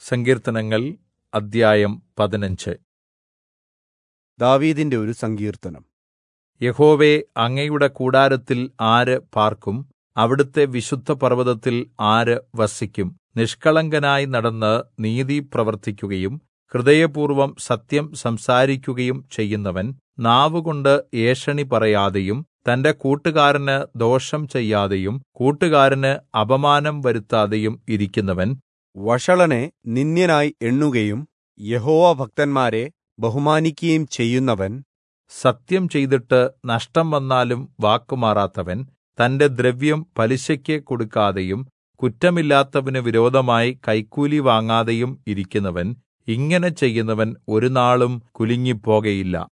സങ്കീർത്തനങ്ങൾ അദ്ധ്യായം പതിനഞ്ച് ദാവീദിന്റെ ഒരു സങ്കീർത്തനം യഹോവേ അങ്ങയുടെ കൂടാരത്തിൽ ആര് പാർക്കും അവിടുത്തെ വിശുദ്ധപർവ്വതത്തിൽ ആര് വസിക്കും നിഷ്കളങ്കനായി നടന്ന് നീതി പ്രവർത്തിക്കുകയും ഹൃദയപൂർവ്വം സത്യം സംസാരിക്കുകയും ചെയ്യുന്നവൻ നാവുകൊണ്ട് ഏഷണി പറയാതെയും തന്റെ കൂട്ടുകാരന് ദോഷം ചെയ്യാതെയും കൂട്ടുകാരന് അപമാനം വരുത്താതെയും ഇരിക്കുന്നവൻ വഷളനെ നിന്ദ്യനായി എണ്ണുകയും യഹോവാഭക്തന്മാരെ ബഹുമാനിക്കുകയും ചെയ്യുന്നവൻ സത്യം ചെയ്തിട്ട് നഷ്ടം വന്നാലും വാക്കുമാറാത്തവൻ തന്റെ ദ്രവ്യം പലിശയ്ക്ക് കൊടുക്കാതെയും കുറ്റമില്ലാത്തവന് വിരോധമായി കൈക്കൂലി വാങ്ങാതെയും ഇരിക്കുന്നവൻ ഇങ്ങനെ ചെയ്യുന്നവൻ ഒരുനാളും കുലുങ്ങിപ്പോകയില്ല